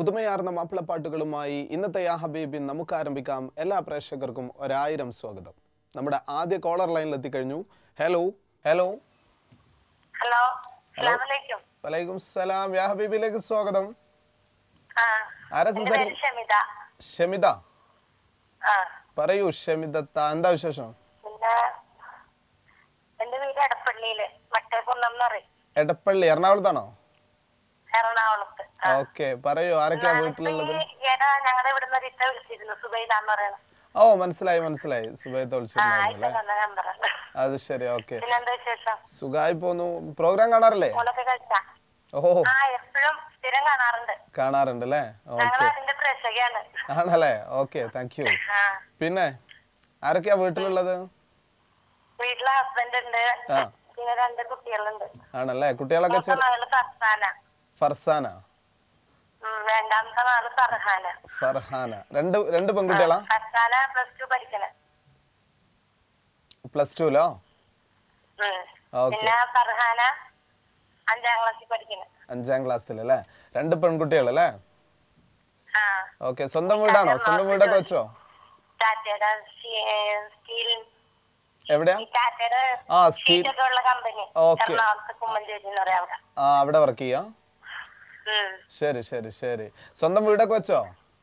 പുതുമയാർന്ന മാപ്പിളപ്പാട്ടുകളുമായി ഇന്നത്തെ യാ ഹബീബി നമുക്ക് ആരംഭിക്കാം എല്ലാ പ്രേക്ഷകർക്കും ഒരായിരം സ്വാഗതം നമ്മുടെ ആദ്യ കോളർ ലൈനിൽ എത്തിക്കഴിഞ്ഞു ഹലോ ഹലോ ഹലോ അസ്സലാമലൈക്കും വലൈക്കും സലാം യാ ഹബീബിലേക്ക് സ്വാഗതം ആ ആരാ എന്റെ പേര് സംസാരിക്കും ഷമിത ഷമിത ആ പറയൂ ഷമിദത്ത എന്താ വിശേഷം പിന്നെ എന്റെ വീട് എടപ്പള്ളിയില് മട്ടേക്കുന്നം എന്ന് പറയും എടപ്പള്ളി എറണാകുളത്താണോ എറണാകുളത്ത് ആ. ഓക്കെ പറയൂ ആരൊക്കെയാ ഞാനിപ്പോ വീട്ടിലുള്ളത് ഈ ഈയിടെ ഞങ്ങളുടെ ഇവിടുന്ന് ഒരു ഇത്ത വിളിച്ചിരുന്നു സുബൈദാന്ന് പറയണത് ഓ മനസ്സിലായി മനസ്സിലായി സുബൈത്ത് ആ വിളിച്ചിട്ടുണ്ടായിരുന്നു ഇത്ത അല്ലേ നല്ല നമ്പറാണ് അത് ശരി ഓക്കെ പിന്നെന്താ വിശേഷം സുഖമായി പോന്നു പ്രോഗ്രാം കാണാറില്ലേ ഊണൊക്കെ കഴിച്ചാ ഓ ആ എപ്പോഴും സ്ഥിരം കാണാറുണ്ട് കാണാറുണ്ട് അല്ലേ ഞങ്ങൾ ഓക്കെ അതിന്റെ പ്രേക്ഷകയാണ് ആണല്ലേ ഓക്കെ താങ്ക് യു ആ പിന്നെ ആരൊക്കെയാ വീട്ടിലുള്ളത് വീട്ടിലെ ഹസ്ബൻഡ് ഉണ്ട് ആ. പിന്നെ രണ്ട് കുട്ടികളുണ്ട് ആണല്ലേ കുട്ടികളൊക്കെ മൂത്ത ചെറു മകള് ഫർസാന ഫർസാന ഉം, രണ്ടാമത്തെ മകള് ഫർഹാന ഫർഹാന രണ്ട് രണ്ട് പെൺകുട്ടികളാ ഫർസാന പ്ലസ് ടു പഠിക്കണ പ്ലസ് ടുലോ ഉം. ഓക്കെ പിന്നെ ഫർഹാന അഞ്ചാം ക്ലാസ്സിൽ പഠിക്കണ അഞ്ചാം ക്ലാസ്സിൽ അല്ലേ രണ്ട് പെൺകുട്ടികൾ അല്ലേ ആ ഓക്കെ സ്വന്തം വീടാണോ സ്വന്തം വീടൊക്കെ വെച്ചോ ടാറ്റയുടെ സ്റ്റീൽ എവിടെയാ ടാറ്റയുടെ ആ സ്റ്റീൽ ഷീറ്റൊക്കെ ഉള്ള കമ്പനി ഓക്കേ. എറണാകുളത്ത് കുമ്മഞ്ചേരി എന്ന് പറയാം അവിടെ ആ അവിടെ വർക്ക് ചെയ്യാ ഉം. ശരി ശരി ശരി സ്വന്തം വീടൊക്കെ വെച്ചോ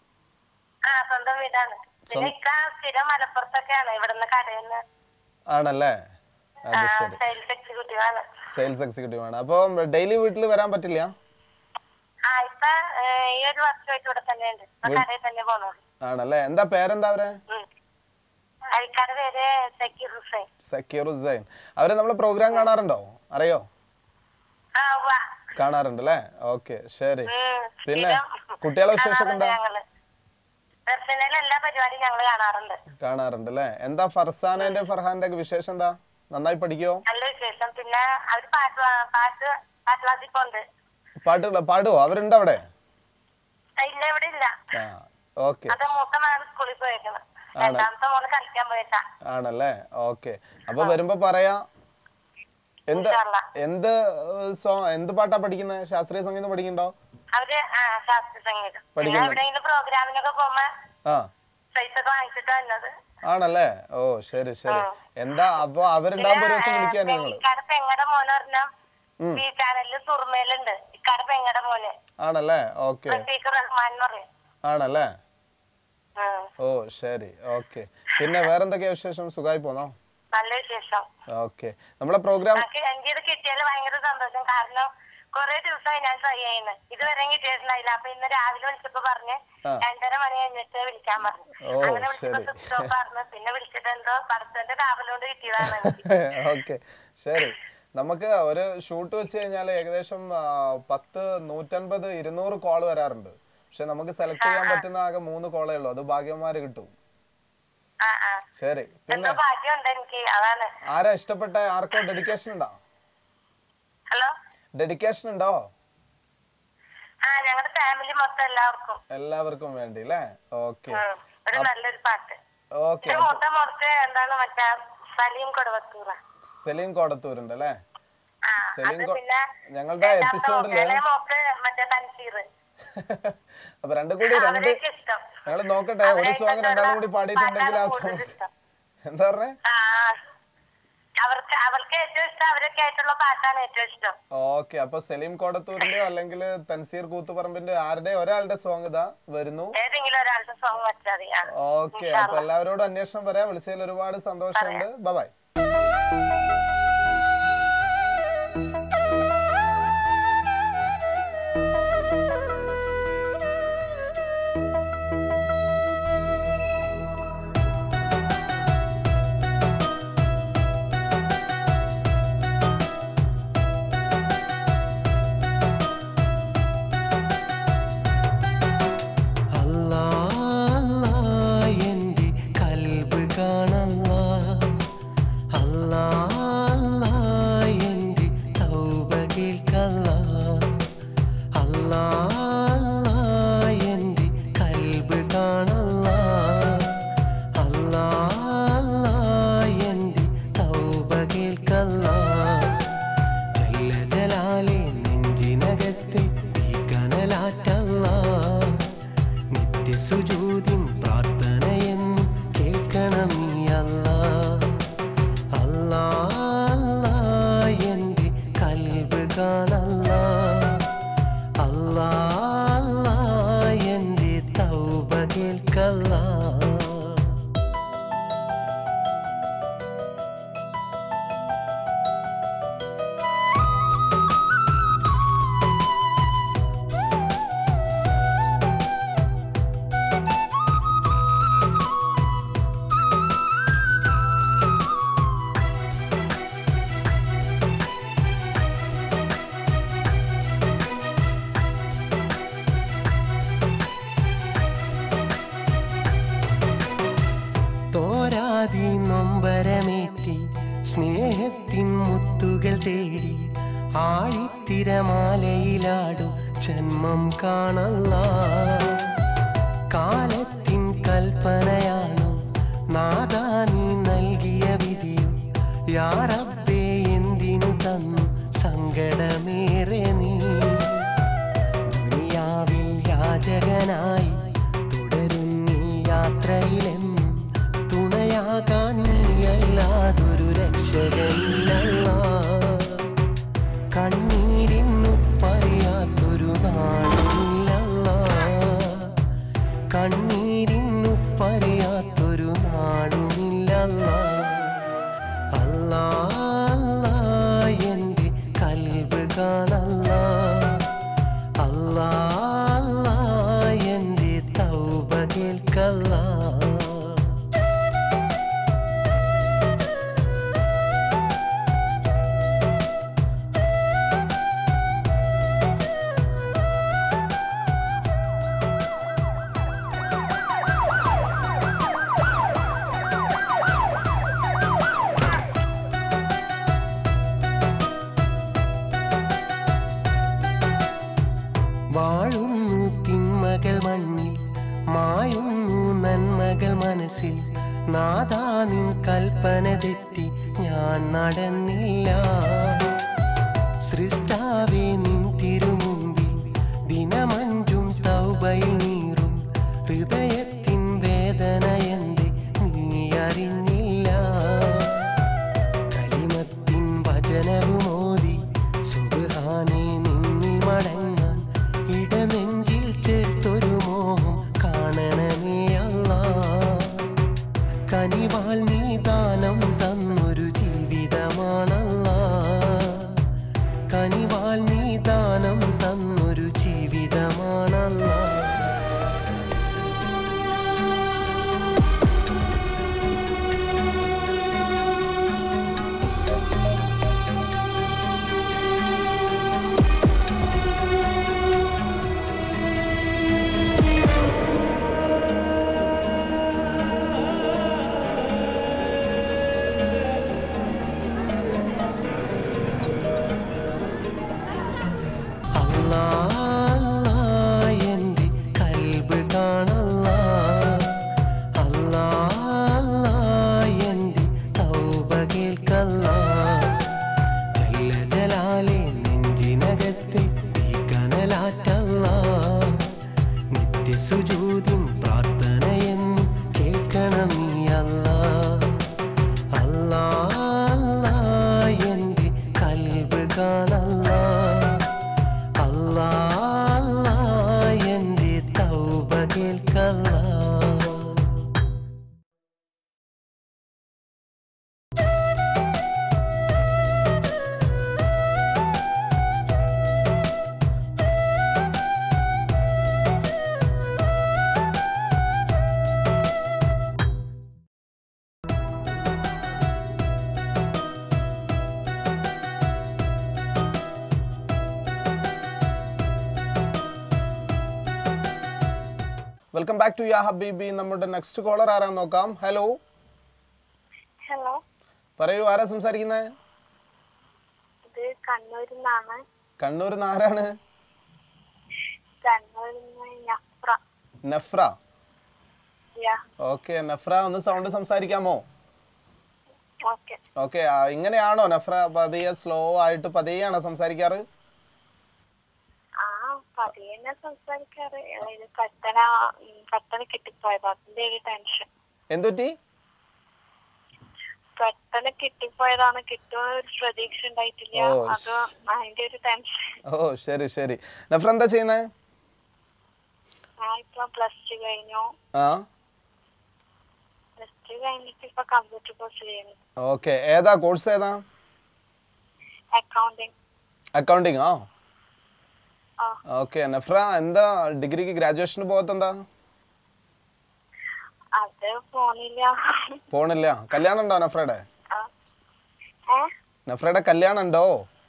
ആ സ്വന്തം വീടാണ് പിന്നെ ഇക്ക സ്ഥിരം മലപ്പുറത്തൊക്കെയാണ് ഇവിടുന്ന് കടയിൽ നിന്ന് ആണല്ലേ അത് ശരി സെയിൽസ് എക്സിക്യൂട്ടീവ് ആണ് സെയിൽസ് എക്സിക്യൂട്ടീവ് ആണ് അപ്പോൾ ഡെയിലി വീട്ടിൽ വരാൻ പറ്റില്ല ആ ഇപ്പൊ ഏ, ഈ ഒരു വർഷമായിട്ട് ഇവിടെ തന്നെ ഉണ്ട് ഇപ്പൊ കടയിൽ തന്നെ പോണുള്ളൂ ആണല്ലേ എന്താ പേരെന്താ അവരെ ഉം. അയക്കാട് പേര് സക്കീർ ഹുസൈൻ സക്കീർ ഹുസൈൻ അവരെ നമ്മളെ പ്രോഗ്രാം കാണാറുണ്ടോ അറിയോ ആ ഉവ്വ. കാണാറുണ്ട് അല്ലേ ഓക്കെ ശരി ഉം. പിന്നെ സ്ഥിരം കുട്ടികളെ വിശേഷമൊക്കെ കാണാറുണ്ട് എന്താ ഞങ്ങള് ദർശനയിലെ എല്ലാ പരിപാടിയും ഞങ്ങള് കാണാറുണ്ട് കാണാറുണ്ട് അല്ലേ എന്താ ഫർസാനന്റെ ഫർഹാന്റെ ഒക്കെ വിശേഷം എന്താ നന്നായി പഠിക്കോ നല്ല വിശേഷം പിന്നെ അവര് പാട്ട് പാ- പാട്ട് പാട്ട് ക്ലാസ്സിൽ പോണ്ട് പാട്ടുകൾ പാടുവോ അവരുണ്ട് അവിടെ ഇല്ല ഇവിടെ ഇല്ല ആ ഓക്കെ അത് മൂത്ത മകൾ സ്കൂളിൽ പോയേക്കണം രണ്ടാമത്തെ മോള് കളിക്കാൻ പോയേക്കാ ആണല്ലേ ഓക്കെ അപ്പൊ വരുമ്പോ പറയാ എന്ത് ഇൻഷാല്ലാ. എന്ത് സോ എന്ത് പാട്ടാ പഠിക്കുന്നത് ശാസ്ത്രീയ സംഗീതം പഠിക്കണ്ടോ അവര് ആ ശാസ്ത്രീയ സംഗീതം പിന്നെ പഠിക്കുന്നുണ്ട്. എവിടെയെങ്കിലും പ്രോഗ്രാമിനൊക്കെ പോകുമ്പോ ആ പൈസ ഒക്കെ വാങ്ങിച്ചിട്ട് വന്നത് ആണല്ലേ ഓ ശരി ശരി എന്താ അപ്പൊ അവരുണ്ടാകുമ്പോ ഒരു ദിവസം വിളിക്കാൻ ഞങ്ങള് ഇക്കാടെ പെങ്ങടെ മോന് പറഞ്ഞ ഉം. ഈ ചാനലില് സുറുമേലുണ്ട് ഇക്കാടെ പെങ്ങടെ മോന് ആണല്ലേ ഓക്കെ റഫീഖ് റഹ്മാൻ എന്ന് പറയും ആണല്ലേ ഉം. ഓ ശരി ഓക്കെ പിന്നെ വേറെന്തൊക്കെയാ വിശേഷം സുഖമായി പോന്നോ നല്ല വിശേഷം ഓക്കെ നമ്മളെ പ്രോഗ്രാം എനിക്ക് എനിക്ക് ഇത് കിട്ടിയാൽ ഭയങ്കര സന്തോഷം കാരണം കുറെ ദിവസമായി ഞാൻ ട്രൈ ചെയ്യുന്നത് ഇതുവരെ കിട്ടിയിട്ടുണ്ടായില്ല അപ്പൊ ഇന്ന് രാവിലെ വിളിച്ചപ്പോ പറഞ്ഞ് ആ. രണ്ടര മണി കഴിഞ്ഞിട്ട് വിളിക്കാൻ പറഞ്ഞു ഓ, അങ്ങനെ വിളിച്ചപ്പോ ശരി. സ്വിച്ച് ഓഫ് പറഞ്ഞു പിന്നെ വിളിച്ചിട്ട് എന്തോ പടത്തിന്റെ കാവലോണ്ട് കിട്ടിയതാണ് എനിക്ക്. ഓക്കെ ശരി നമുക്ക് ഒരു ഷൂട്ട് വെച്ച് കഴിഞ്ഞാൽ ഏകദേശം ആ, പത്ത് നൂറ്റൻപത് ഇരുന്നൂറ് കോൾ വരാറുണ്ട് പക്ഷെ നമുക്ക് സെലക്ട് ചെയ്യാൻ പറ്റുന്ന ആകെ മൂന്ന് കോളേ ഉള്ളൂ അത് ഭാഗ്യന്മാര് കിട്ടും ആ ആ ശരി എന്തോ പിന്നെ ഭാഗ്യമുണ്ട് എനിക്ക് അതാണ് ആരാ ഇഷ്ടപ്പെട്ട ആർക്കോ ഡെഡിക്കേഷൻ ഉണ്ടോ ഹലോ ഡെഡിക്കേഷൻ ഉണ്ടോ ആ ഞങ്ങളുടെ ഫാമിലി മൊത്തം എല്ലാവർക്കും എല്ലാവർക്കും വേണ്ടി അല്ലേ ഓക്കെ ഉം. ഒരു നല്ലൊരു പാട്ട് ഓക്കെ എന്റെ മൂത്ത മോൾക്ക് എന്താണ് മറ്റേ സലീം കൊടുവത്തൂറ സെലീം കോടത്തൂരുണ്ട് അല്ലേ ആ സലീം അത് കൊ- പിന്നെ ഞങ്ങളുടെ രണ്ടാമത്തെ എപ്പിസോഡില് മോൾക്ക് ഇളയ മോൾക്ക് മറ്റേ തൻസീർ അപ്പൊ രണ്ടും കൂടി രണ്ട് അവരെയൊക്കെ ഇഷ്ടം ഞങ്ങൾ നോക്കട്ടെ ഒരു സോങ് രണ്ടാളും കൂടി പാടിയിട്ടുണ്ടെങ്കിൽ ആ പാട്ടാണ് സോങ് കൂടുതൽ ഇഷ്ടം. എന്താ പറഞ്ഞേ ആ അവർക്ക് അവൾക്ക് ഏറ്റവും ഇഷ്ടം അവരൊക്കെ ആയിട്ടുള്ള പാട്ടാണ് ഏറ്റവും ഇഷ്ടം ഓക്കെ അപ്പൊ സലീം കോടത്തൂരിന്റെയോ അല്ലെങ്കിൽ തൻസീർ കൂത്തുപറമ്പിന്റെ ആരുടെ ഒരാളുടെ സോങ് ഇതാ വരുന്നു ഏതെങ്കിലും ഒരാളുടെ സോങ് വെച്ചാൽ മതി ആ. ഓക്കെ അപ്പൊ എല്ലാവരോടും അന്വേഷണം പറയാം വിളിച്ചതിൽ ഒരുപാട് സന്തോഷമുണ്ട് ബൈ അല്ലാ അല്ലാ എൻ്റെ കൽബ് കാണല്ലാ പാതി നൊമ്പരമേറ്റി സ്നേഹത്തിൻ മുത്തുകൾ തേടി ആഴിത്തിരമാലയിലാടും ജന്മം കാണല്ല കാലത്തിൻ കൽപ്പനയാണു നാദാ നീ നൽകിയ വിധിയും യാറബ്ബേ എന്തിനു തന്നു സങ്കടമേറെ നീ ദുനിയാവിൽ യാചകനായി തുടരുന്നീ യാത്രയിലെന്നും തുണയാകാൻ നീയല്ലാതൊരു രക്ഷകനില്ലല്ല കണ്ണീരിന്നു പറയാത്തൊരു നാളില്ലല്ല കണ്ണീരിന്നു പറയാത്തൊരു നാളുമില്ലല്ല അല്ലാ അല്ലാ എൻ്റെ കൽബ് കാണല്ല അല്ലാ അല്ലാ എൻ്റെ തൗബ കേൾക്കല്ല വാഴുന്നു തിന്മകൾ മണ്ണിൽ മായുന്നു നന്മകൾ മനസ്സിൽ നാദാ നിൻ കൽപ്പന തെറ്റി ഞാൻ നടന്നില്ല സൃഷ്ടാവേ നിൻ തിരുമുമ്പിൽ ദിനമഞ്ചും തൗബയിൽ നീറും ഹൃദയത്തിൻ വേദന എന്ത് നീ അറിഞ്ഞില്ല കലിമത്തിൻ വചനവുമോതി സുബാനെ നിന്നിൽ മടങ്ങാൻ ഇടനെഞ്ചിൽ ചേർത്തൊരു മോഹം കാണണമേ അല്ല കനിവാൾ നീ ദാനം തന്നൊരു ജീവിതമാണല്ല കനിവാൾ നീ ദാനം തന്നൊരു ജീവിതമാണല്ല അല്ലാ അല്ലാ എൻ്റെ കൽബ് കാണല്ല അല്ലാ അല്ലാ എൻ്റെ തൗബ കേൾക്കല്ല ജല്ല ജലാലെ നെഞ്ചിനകത്തെ തീക്കനലാറ്റല്ല നിത്യ സുജൂതിൻ പ്രാർത്ഥനയെന്നും കേൾക്കണം നീ അല്ലാ അല്ലാ അല്ലാ എൻ്റെ കൽബ് കാണല്ല അല്ലാ അല്ലാ എൻ്റെ തൗബ കേൾക്കല്ല വെൽക്കം ബാക്ക് ടു യാ ഹബീബി നമ്മുടെ നെക്സ്റ്റ് കോളർ ആരാ നോക്കാം ഹലോ ഹലോ പറയൂ ആരാ സംസാരിക്കുന്നത് ഇത് കണ്ണൂരിൽ നിന്നാണ് കണ്ണൂർ ആരാണ് കണ്ണൂരിൽ നിന്ന് നഫ്ര നഫ്ര യാ ഓക്കെ നഫ്ര ഒന്ന് സൗണ്ട് സംസാരിക്കാമോ ഓക്കെ ഓക്കെ ഇങ്ങനെയാണോ നഫ്ര പതിയെ സ്ലോ ആയിട്ട് പതിയെയാണോ സംസാരിക്കാറ് ആ പതിയെ സംസാരിക്കാറ് ഇത് പെട്ടെന്ന് ഉം, പെട്ടെന്ന് കിട്ടിപ്പോയത് അതിന്റെ ഒരു ടെൻഷൻ എന്തുറ്റി പെട്ടെന്ന് കിട്ടിപ്പോയതാണ് കിട്ടുന്ന ഒരു പ്രതീക്ഷ ഉണ്ടായിട്ടില്ല ഓ, അത് അതിന്റെ ഒരു ടെൻഷൻ ഓ ശരി ശരി നഫ്ര എന്താ ചെയ്യുന്നത് ഞാൻ ഇപ്പൊ പ്ലസ് ടു കഴിഞ്ഞു ആ പ്ലസ് ടു കഴിഞ്ഞിട്ട് ഇപ്പൊ കമ്പ്യൂട്ടർ കോഴ്സ് ചെയ്യുന്നു ഓക്കെ ഏതാ കോഴ്സ് ഏതാ അക്കൗണ്ടിങ് അക്കൗണ്ടിങ് ആ ആ ഓക്കെ നഫ്ര എന്താ ഡിഗ്രിക്ക് ഗ്രാജുവേഷന് പോകത്തെന്താ അത് പോണില്ല പോണില്ല കല്യാണം ഉണ്ടോ നഫ്രയുടെ ആ. ഏ നഫ്രയുടെ കല്യാണം ഉണ്ടോ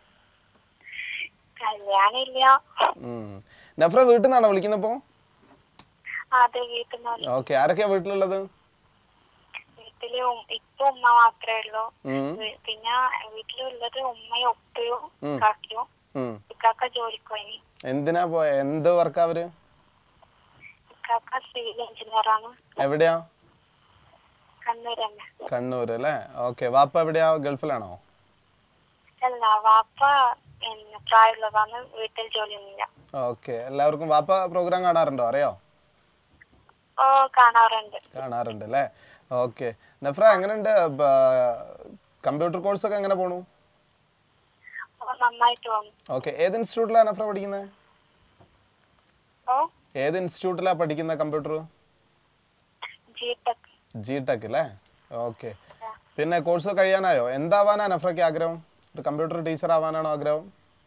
കല്യാണില്ല ഉം. നഫ്ര വീട്ടിൽ നിന്നാണോ വിളിക്കുന്നപ്പോ അതെ വീട്ടിൽ നിന്ന് ഓക്കെ ആരൊക്കെയാ വീട്ടിലുള്ളത് വീട്ടിൽ വീട്ടില് ഉം- ഇപ്പൊ ഉമ്മ മാത്രമേ ഉള്ളൂ ഉം, വീ- പിന്നെ വീട്ടിലുള്ളത് ഉമ്മയും ഉപ്പയും ഉം. കാക്കിയും ഉം. ഇക്കാക്ക ജോലിക്ക് പോയി എന്തിനാ പോയ എന്ത് വർക്കാ അവര് ഇക്കാക്ക സിവിൽ എഞ്ചിനീയറാണ് എവിടെയാ കണ്ണൂർ തന്നെ കണ്ണൂർ അല്ലേ ഓക്കെ വാപ്പ എവിടെയാ ഗൾഫിലാണോ അല്ല വാപ്പ പിന്നെ പ്രായമുള്ളതാണ് വീട്ടിൽ ജോലിയൊന്നുമില്ല ഓക്കെ എല്ലാവർക്കും വാപ്പ പ്രോഗ്രാം കാണാറുണ്ടോ അറിയോ ഓ കാണാറുണ്ട് കാണാറുണ്ട് അല്ലേ ഓക്കെ നഫ്ര എങ്ങനെയുണ്ട് കമ്പ്യൂട്ടർ കോഴ്സ് ഒക്കെ എങ്ങനെ പോണു ഓ നന്നായിട്ട് തോന്നും ഓക്കെ ഏത് ഇൻസ്റ്റിറ്റ്യൂട്ടിലാണ് നഫ്ര പഠിക്കുന്നത് ഓ ഏത് ഇൻസ്റ്റിറ്റ്യൂട്ടിലാണ് പഠിക്കുന്നത് computer G Tech G Tech അല്ലേ ഓക്കെ പിന്നെ കോഴ്സ് കഴിയാനായോ എന്താവാനാ നഫ്രയ്ക്ക് ആഗ്രഹം ഒരു കമ്പ്യൂട്ടർ ടീച്ചർ ആവാനാണോ ആഗ്രഹം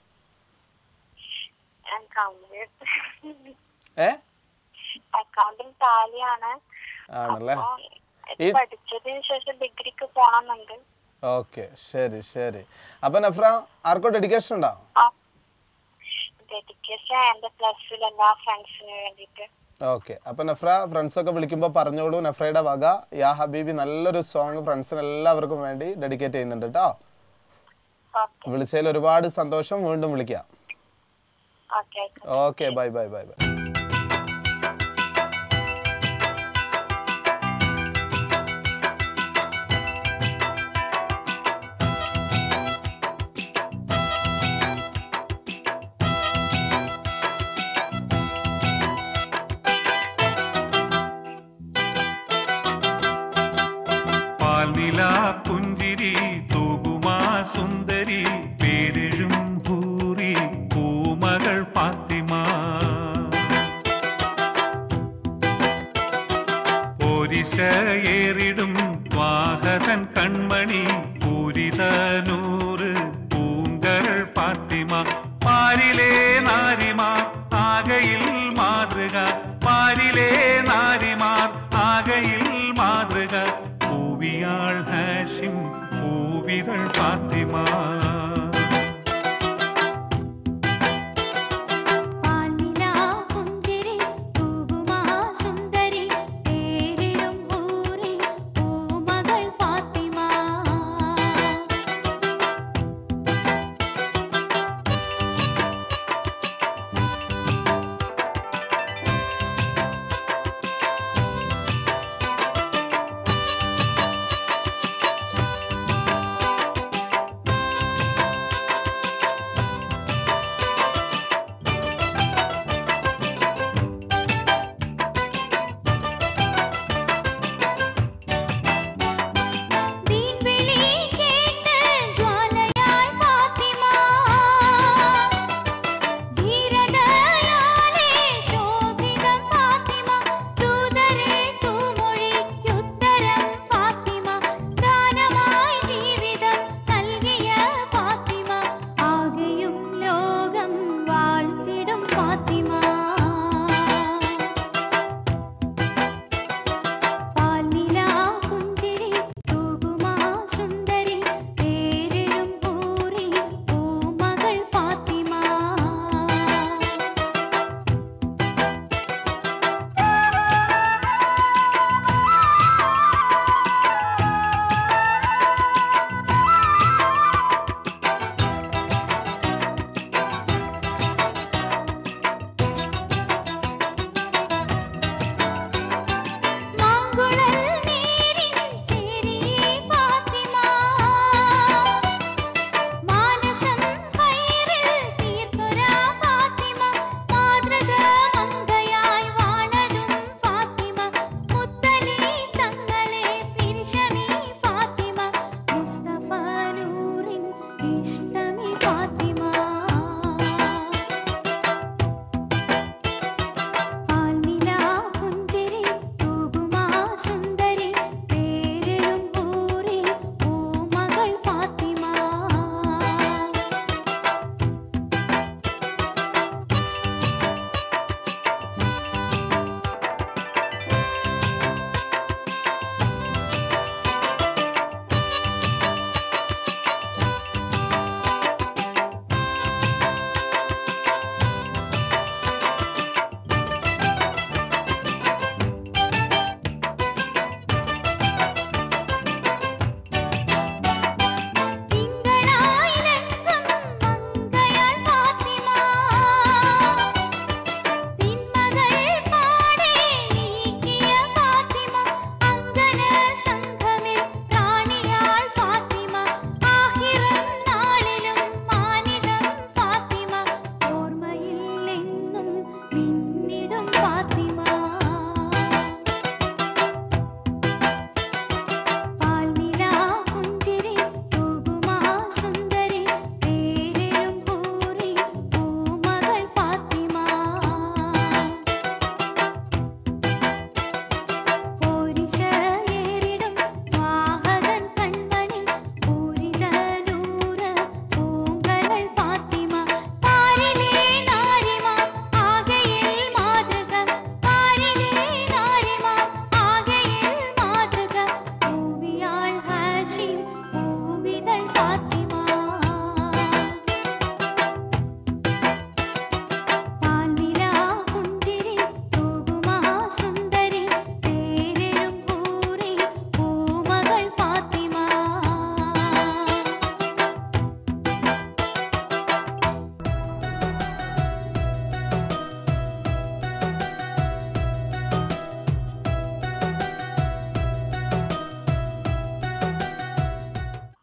കമ്പ്യൂട്ടർ ഏ അക്കൗണ്ടിങ് ടാലിയാണ് ആണല്ലേ അപ്പൊ ഇത് ഈ- പഠിച്ചതിന് ശേഷം ഡിഗ്രിക്ക് പോണമെന്നുണ്ട് ഓക്കെ ശരി ശരി അപ്പൊ നഫ്ര ആർക്കോ ഡെഡിക്കേഷൻ ഉണ്ടോ ആ ഡെഡിക്കേഷൻ എന്റെ പ്ലസ് എല്ലാ ഫ്രണ്ട്സിന് വേണ്ടിയിട്ട് ഓക്കെ അപ്പൊ നഫ്ര ഫ്രണ്ട്സ് ഒക്കെ വിളിക്കുമ്പോൾ പറഞ്ഞോളൂ നഫ്രയുടെ വക യാ ഹബീബി നല്ലൊരു സോങ് ഫ്രണ്ട്സിന് എല്ലാവർക്കും വേണ്ടി ഡെഡിക്കേറ്റ് ചെയ്യുന്നുണ്ട് കേട്ടോ ഓക്കെ വിളിച്ചതിൽ ഒരുപാട് സന്തോഷം വീണ്ടും വിളിക്കാം ഓക്കെ ആയിക്കോട്ടെ okay bye bye bye bye പാൽനില പുഞ്ചിരി തൂകുമാ സുന്ദരി പേരെഴും ഭൂരി പൂമകൾ ഫാത്തിമ പോരിശയേറിടും വാഹകൻ കൺമണി പൂരിതനൂറ് പൂങ്കരൾ ഫാത്തിമ പാരിലെ നാരിമാർ ആകയിൽ മാതൃക പാരിലെ നാരിമാർ ആകയിൽ മാതൃക പൂവിയാൾ ഹാഷിം പൂവിരൾ ഫാത്തിമ പാൽനില പുഞ്ചിരി തൂകുമാ സുന്ദരി പേരിടും ഊരി പൂമകൾ Fathima okay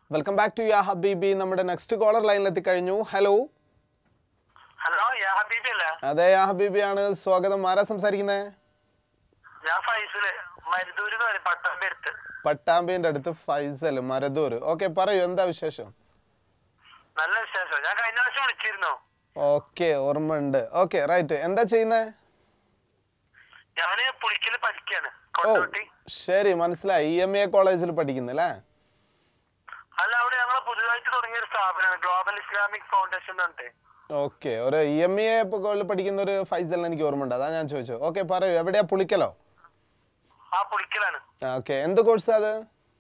welcome back to യാ ഹബീബി നമ്മുടെ നെക്സ്റ്റ് കോളർ ലൈനിലെത്തി കഴിഞ്ഞു ഹലോ ഹലോ യാ ഹബീബി അല്ലേ അതെ യാ ഹബീബി ആണ് സ്വാഗതം ആരാ സംസാരിക്കുന്നത് ഞാൻ ഫൈസല് മരുദൂര് എന്ന് പറയും പട്ടാമ്പി അടുത്ത് പട്ടാമ്പിന്റെ അടുത്ത് ഫൈസൽ മരദൂർ ഓക്കെ പറയൂ എന്താ വിശേഷം നല്ല വിശേഷം ഞാൻ കഴിഞ്ഞ പ്രാവശ്യം വിളിച്ചിരുന്നു ഓക്കെ ഓർമ്മ ഉണ്ട് ഓക്കെ റൈറ്റ് എന്താ ചെയ്യുന്നത് ഞാന് പുളിക്കല് പഠിക്കാണ് ഓ കൊണ്ടോട്ടി ശരി മനസ്സിലായി ഇ എം എ കോളേജിൽ പഠിക്കുന്നു അല്ലേ അല്ല അവിടെ ഞങ്ങൾ പുതുതായിട്ട് തുടങ്ങിയ ഒരു സ്ഥാപനമാണ് ഗ്ലോബൽ ഇസ്ലാമിക് ഫൗണ്ടേഷൻ എന്ന് പറഞ്ഞിട്ട് ഓക്കെ ഒരു ഇ എം എ പഠിക്കുന്ന ഒരു ഫൈസലിന് എനിക്ക് ഓർമ്മ ഉണ്ട് അതാ ഞാൻ ചോദിച്ചത് ഓക്കെ പറയൂ എവിടെയാ പുളിക്കലോ ആ പുളിക്കലാണ് ഓക്കെ എന്ത് കോഴ്സാ അത്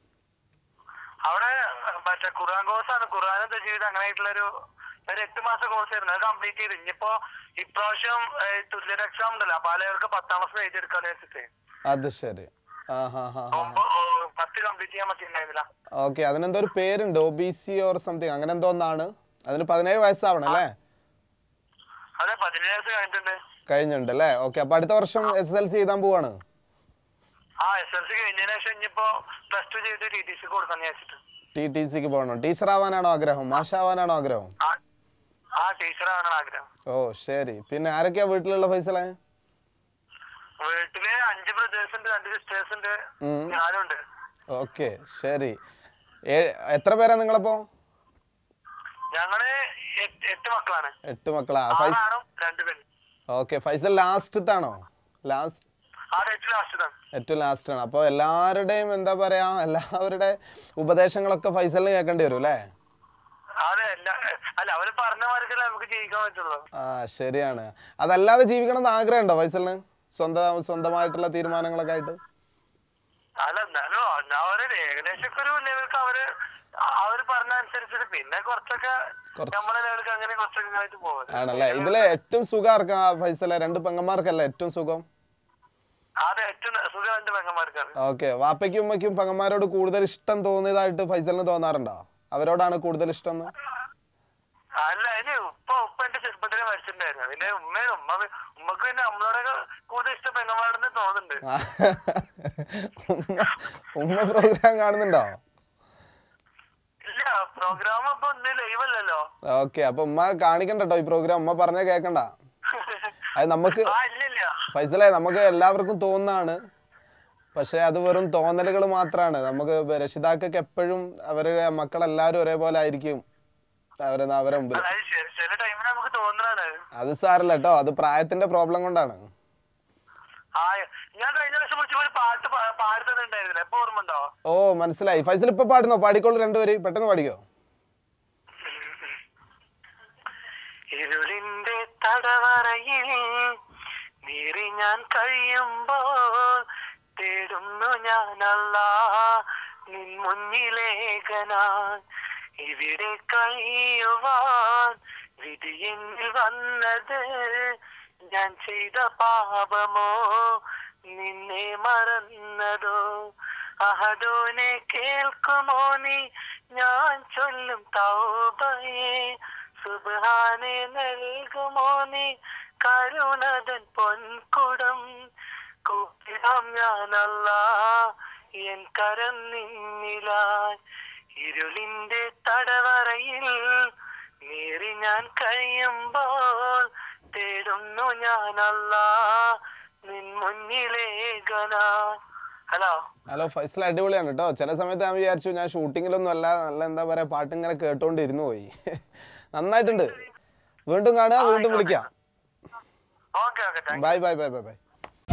അവിടെ മറ്റേ ഖുർആൻ കോഴ്സാണ് ഖുർആാനത്തെ ജീവിതം അങ്ങനെ ആയിട്ടുള്ള ഒരു ഒരു എട്ട് മാസം കോഴ്സ് ആയിരുന്നു അത് കംപ്ലീറ്റ് ചെയ്ത് ഇനിയിപ്പോ ഇപ്രാവശ്യം ഏഹ്, തുല്യത എക്സാം ഉണ്ടല്ലോ അപ്പൊ ആളുകൾക്ക് പത്താം ക്ലാസ് എഴുതിയെടുക്കാന്ന് വെച്ചിട്ട് അത് ശരി ആ ഹാ ഹാ ഹാ ഒമ്പ- ഓ, പത്ത് കംപ്ലീറ്റ് ചെയ്യാൻ പറ്റിയിട്ടുണ്ടായിരുന്നില്ല ഓക്കെ അതിനെന്തോ ഒരു പേരുണ്ട് O B C or something അങ്ങനെ എന്തോ ഒന്നാണ് അതിന് പതിനേഴ് വയസ്സാവണം അല്ലേ അതെ പതിനേഴ് വയസ്സ് കഴിഞ്ഞിട്ടുണ്ട് കഴിഞ്ഞിട്ടുണ്ട് അല്ലേ ഓക്കെ അപ്പൊ അടുത്ത വർഷം എസ് എൽ സി എഴുതാൻ പോവാണ് ആ എസ് എൽ സി കഴിഞ്ഞതിന് ശേഷം ഇനിയിപ്പോ പ്ലസ് ടു ചെയ്ത് ടി ടി സി കൊടുക്കാന്ന് വിചാരിച്ചിട്ട് ടി ടി സിക്ക് പോകണം ടീച്ചർ ആവാനാണോ ആഗ്രഹം മാഷാവാനാണോ ആഗ്രഹം ആ ആ ടീച്ചർ ആവാനാണ് ആഗ്രഹം ഓ ശരി പിന്നെ ആരൊക്കെയാ വീട്ടിലുള്ള ഫൈസലെ വീട്ടില് അഞ്ച് ബ്രദേഴ്സ് ഉണ്ട് രണ്ട് സിസ്റ്റേഴ്സ് ഉണ്ട് ഉം. ഞാനുണ്ട് ഓക്കെ ശരി ഏ- എത്ര പേരാ നിങ്ങളപ്പോ ഞങ്ങള് എട്ട് എട്ട് മക്കളാണ് എട്ട് മക്കളാ ഫൈസ് ആറാണും രണ്ട് പെണ്ണ് ഓക്കെ ഫൈസൽ ലാസ്റ്റത്താണോ ലാസ്റ്റ് ആ ഡേറ്റ് ലാസ്റ്റ് ഏറ്റവും ലാസ്റ്റ് ആണ് അപ്പോൾ എല്ലാവരുടെയും എന്താ പറയാ എല്ലാവരുടെ ഉപദേശങ്ങളൊക്കെ ഫൈസലിന് കേൾക്കേണ്ടി വരും അല്ലേ അതെ എല്ലാ അല്ല അവര് പറഞ്ഞ മാർക്കല്ലേ നമുക്ക് ജീവിക്കാൻ പറ്റുള്ളൂ ആ ശരിയാണ് അതല്ലാതെ ജീവിക്കണം എന്ന് ആഗ്രഹമുണ്ടോ ഫൈസലിന് സ്വന്തം സ്വന്തമായിട്ടുള്ള തീരുമാനങ്ങളൊക്കെ ആയിട്ട് അല്ല എന്നാലും അവര് ഏകദേശം ഒക്കെ ഒരു ലെവൽക്ക് അവര് അവര് പറഞ്ഞ അനുസരിച്ചിട്ട് പിന്നെ കുറച്ചൊക്കെ കുറച്ച്. നമ്മളെ ലെവൽക്ക് അങ്ങനെ കുറച്ചൊക്കെ ആയിട്ട് പോകും ആണല്ലേ ഇതിലെ ഏറ്റവും സുഖം ആർക്കാ ഫൈസലെ രണ്ട് പെങ്ങന്മാർക്കല്ലേ ഏറ്റവും സുഖം അതെ ഏറ്റവും സുഖം രണ്ട് പെങ്ങന്മാർക്കാണ് ഓക്കെ വാപ്പയ്ക്കും ഉമ്മയ്ക്കും പെങ്ങന്മാരോട് കൂടുതൽ ഇഷ്ടം തോന്നിയതായിട്ട് ഫൈസലിന് തോന്നാറുണ്ടോ അവരോടാണ് കൂടുതൽ ഇഷ്ടം എന്ന് അല്ല അതിന് ഉപ്പ ഉപ്പ എന്റെ ചെറുപ്പത്തിലെ മരിച്ചിട്ടുണ്ടായിരുന്നു പിന്നെ ഉമ്മ ഉമ്മ ഉമ്മക്ക് പിന്നെ നമ്മളോടൊക്കെ കൂടുതൽ ഇഷ്ടം പെങ്ങന്മാരെന്ന് തോന്നുന്നുണ്ട് ആ. ഉമ്മ ഉമ്മ പ്രോഗ്രാം കാണുന്നുണ്ടോ ഇല്ല പ്രോഗ്രാം ഇപ്പൊ ഇന്ന് ലൈവ് അല്ലല്ലോ ഓക്കെ അപ്പൊ ഉമ്മ കാണിക്കണ്ടോ ഈ പ്രോഗ്രാം ഉമ്മ പറഞ്ഞ കേക്കണ്ട അത് നമുക്ക് ആ ഇല്ല ഇല്ല ഫൈസലെ നമുക്ക് എല്ലാവർക്കും തോന്നാണ് പക്ഷെ അത് വെറും തോന്നലുകൾ മാത്രമാണ് നമുക്ക് രക്ഷിതാക്കൾക്ക് എപ്പോഴും അവരുടെ മക്കളെല്ലാവരും ഒരേപോലെ ആയിരിക്കും അവരെ അവരെ മുമ്പിൽ അതായത് ചില- ചില ടൈമിൽ നമുക്ക് തോന്നുന്നതാണ് അത് സാറില്ല കേട്ടോ അത് പ്രായത്തിന്റെ പ്രോബ്ലം കൊണ്ടാണ് ആ ഞാൻ കഴിഞ്ഞ വർഷം വിളിച്ചപ്പോ ഒരു പാട്ട് പാ- പാടി തന്നിട്ടുണ്ടായിരുന്നില്ല എപ്പൊ ഓർമ്മ ഉണ്ടോ ഓ മനസ്സിലായി ഫൈസൽ ഇപ്പൊ പാടുന്നോ പാടിക്കോളൂ രണ്ടുപേര് പെട്ടെന്ന് പാടിക്കോ ഇരുളിന്റെ തടവറയിൽ നീറി ഞാൻ കഴിയുമ്പോൾ തേടുന്നു ഞാനല്ല നിൻ മുന്നിലേഖനാൻ ഇവിടെ കഴിയുവാൻ വിധി എന്നിൽ വന്നത് ഞാൻ ചെയ്ത പാപമോ നിന്നെ മറന്നതോ അഹദോനെ കേൾക്കുമോ നീ ഞാൻ ചൊല്ലും തൗബയെ സുബാനെ നൽകുമോ നീ കരുണതൻ പൊൻകുടം കൂട്ടിടാം ഞാനല്ല എൻ കരം നിന്നിലായി ഇരുളിന്റെ തടവറയിൽ നേറി ഞാൻ കഴിയുമ്പോൾ തേടുന്നു ഞാനല്ല നിൻ മുന്നിലേഖനാ ഹലോ ഹലോ ഫൈസൽ അടിപൊളിയാണ് കേട്ടോ ചില സമയത്ത് ഞാൻ വിചാരിച്ചു ഞാൻ ഷൂട്ടിങ്ങിലൊന്നും അല്ല നല്ല എന്താ പറയാ പാട്ട് ഇങ്ങനെ കേട്ടോണ്ടിരുന്നു പോയി നന്നായിട്ടുണ്ട് വീണ്ടും കാണുക വീണ്ടും വിളിക്കാം okay okay thank bye bye bye bye bye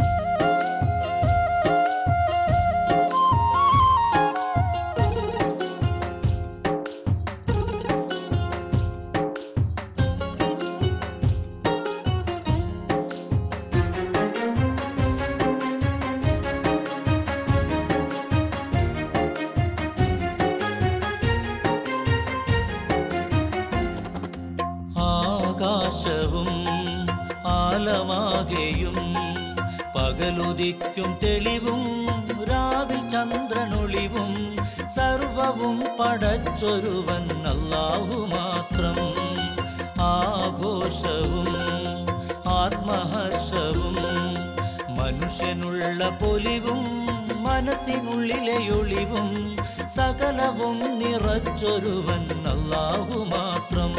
ആകാശവും ആലമാകെയും പകലുദിക്കും തെളിവും രാവിൽ ചന്ദ്രനൊളിവും സർവവും പടച്ചൊരുവൻ അല്ലാഹു മാത്രം ആഘോഷവും ആത്മഹർഷവും മനുഷ്യനുള്ള പൊലിവും മനസ്സിനുള്ളിലെ ഒളിവും സകലവും നിറച്ചൊരുവൻ അല്ലാഹു മാത്രം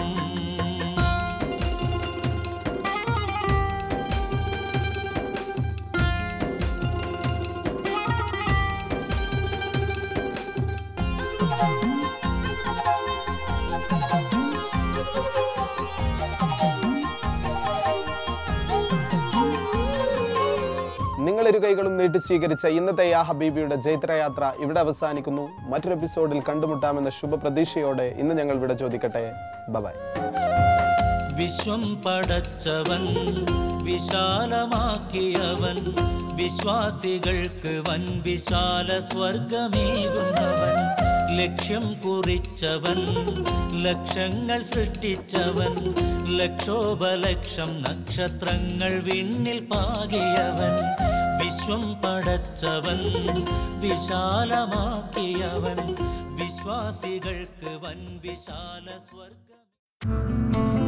നിങ്ങൾ ഇരു കൈകളും നീട്ടി സ്വീകരിച്ച ഇന്നത്തെ യാ ഹബീബിയുടെ ജൈത്രയാത്ര ഇവിടെ അവസാനിക്കുന്നു മറ്റൊരു എപ്പിസോഡിൽ കണ്ടുമുട്ടാമെന്ന ശുഭപ്രതീക്ഷയോടെ ഇന്ന് ഞങ്ങൾ ഇവിടെ ചോദിക്കട്ടെ ബൈ വിശ്വം പടച്ചവൻ വിശാലമാക്കിയവൻ വിശ്വാസികൾക്ക് വൻ വിശാല സ്വർഗമേകുന്നവൻ ലക്ഷ്യം കുറിച്ചവൻ ലക്ഷങ്ങൾ സൃഷ്ടിച്ചവൻ ലക്ഷോപലക്ഷം നക്ഷത്രങ്ങൾ വിണ്ണിൽ പാകിയവൻ വിശ്വം പടച്ചവൻ വിശാലമാക്കിയവൻ വിശ്വാസികൾക്ക് വൻ വിശാല സ്വർഗം